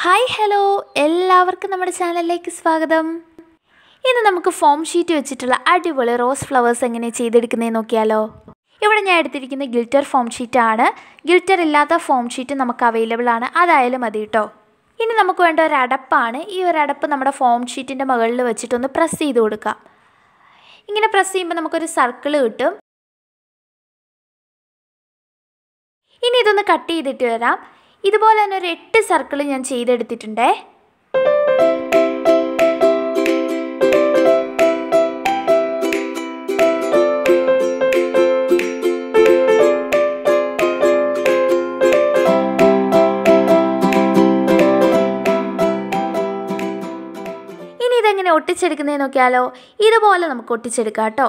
hi hello എല്ലാവർക്കും നമ്മുടെ ചാനലിലേക്ക് സ്വാഗതം ഇന്ന് നമുക്ക് ഫോം ഷീറ്റ് വെച്ചിട്ടുള്ള അടിപൊളി റോസ് ഫ്ലവേഴ്സ് എങ്ങനെ ചെയ്തെടുക്കുന്നതെന്ന് നോക്കിയാലോ ഇവിടെ ഞാൻ എടുത്തിരിക്കുന്ന ഗിൽറ്റർ ഫോം ഷീറ്റാണ് ഗിൽറ്റർ ഇല്ലാത്ത ഫോം ഷീറ്റ് നമുക്ക് അവൈലബിൾ ആണ് അതായാലും മതി കേട്ടോ ഇനി നമുക്ക് വേണ്ട ഒരു അടപ്പാണ് ഈ ഒരു അടപ്പ് നമ്മുടെ ഫോം ഷീറ്റിൻ്റെ മുകളിൽ വെച്ചിട്ടൊന്ന് പ്രസ് ചെയ്ത് കൊടുക്കാം ഇങ്ങനെ പ്രസ് ചെയ്യുമ്പോൾ നമുക്കൊരു സർക്കിൾ കിട്ടും ഇനി ഇതൊന്ന് കട്ട് ചെയ്തിട്ട് വരാം ഇതുപോലെ തന്നെ ഒരു എട്ട് സർക്കിൾ ഞാൻ ചെയ്തെടുത്തിട്ടുണ്ടേ ഇനി ഇതെങ്ങനെ ഒട്ടിച്ചെടുക്കുന്നതെന്ന് നോക്കിയാലോ ഇതുപോലെ നമുക്ക് ഒട്ടിച്ചെടുക്കാം കേട്ടോ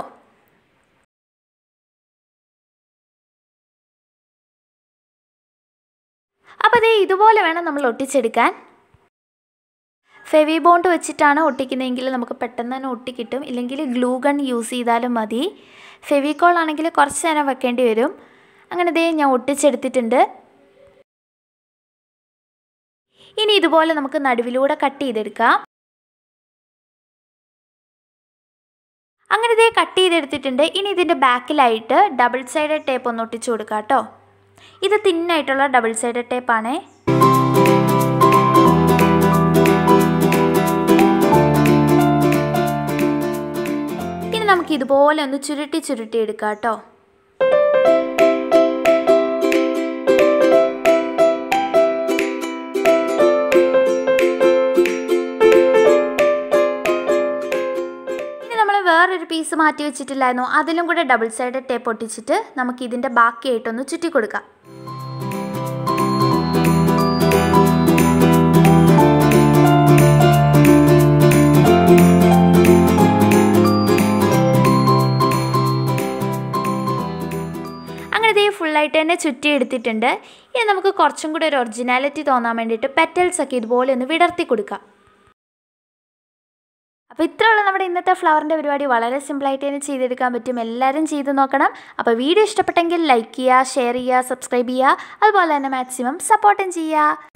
അപ്പോൾ അതേ ഇതുപോലെ വേണം നമ്മൾ ഒട്ടിച്ചെടുക്കാൻ ഫെവി ബോണ്ട് വെച്ചിട്ടാണ് ഒട്ടിക്കുന്നതെങ്കിൽ നമുക്ക് പെട്ടെന്ന് തന്നെ ഒട്ടിക്കിട്ടും ഇല്ലെങ്കിൽ ഗ്ലൂ ഗൺ യൂസ് ചെയ്താലും മതി ഫെവിക്കോൾ ആണെങ്കിൽ കുറച്ച് നേരം വെക്കേണ്ടി വരും അങ്ങനെ ദേ ഞാൻ ഒട്ടിച്ചെടുത്തിട്ടുണ്ട് ഇനി ഇതുപോലെ നമുക്ക് നടുവിലൂടെ കട്ട് ചെയ്തെടുക്കാം അങ്ങനെ ഇതേ കട്ട് ചെയ്തെടുത്തിട്ടുണ്ട് ഇനി ഇതിൻ്റെ ബാക്കിലായിട്ട് ഡബിൾ സൈഡ് ടേപ്പ് ഒന്ന് ഒട്ടിച്ചു കൊടുക്കാം കേട്ടോ ഇത് തിന്നായിട്ടുള്ള ഡബിൾ സൈഡ് ടേപ്പാണേ ഇനി നമുക്ക് ഇതുപോലെ ഒന്ന് ചുരുട്ടി ചുരുട്ടി എടുക്കാം കേട്ടോ ഇനി നമ്മൾ വേറൊരു പീസ് മാറ്റി വെച്ചിട്ടില്ലായിരുന്നു അതിലും കൂടെ ഡബിൾ സൈഡ് ടേപ്പ് ഒട്ടിച്ചിട്ട് നമുക്ക് ഇതിൻ്റെ ബാക്കിയായിട്ടൊന്ന് ചുറ്റി കൊടുക്കാം അങ്ങനെ ഇതേ ഫുള്ളായിട്ട് തന്നെ ചുറ്റി എടുത്തിട്ടുണ്ട് ഇനി നമുക്ക് കുറച്ചും കൂടെ ഒരു ഒറിജിനാലിറ്റി തോന്നാൻ വേണ്ടിയിട്ട് പെറ്റൽസ് ഒക്കെ ഇതുപോലെ ഒന്ന് വിടർത്തി കൊടുക്കാം അപ്പോൾ ഇത്രയുള്ള നമ്മുടെ ഇന്നത്തെ ഫ്ലവറിൻ്റെ പരിപാടി വളരെ സിമ്പിളായിട്ട് തന്നെ ചെയ്തെടുക്കാൻ പറ്റും എല്ലാവരും ചെയ്ത് നോക്കണം അപ്പോൾ വീഡിയോ ഇഷ്ടപ്പെട്ടെങ്കിൽ ലൈക്ക് ചെയ്യുക ഷെയർ ചെയ്യുക സബ്സ്ക്രൈബ് ചെയ്യുക അതുപോലെ തന്നെ മാക്സിമം സപ്പോർട്ടും ചെയ്യുക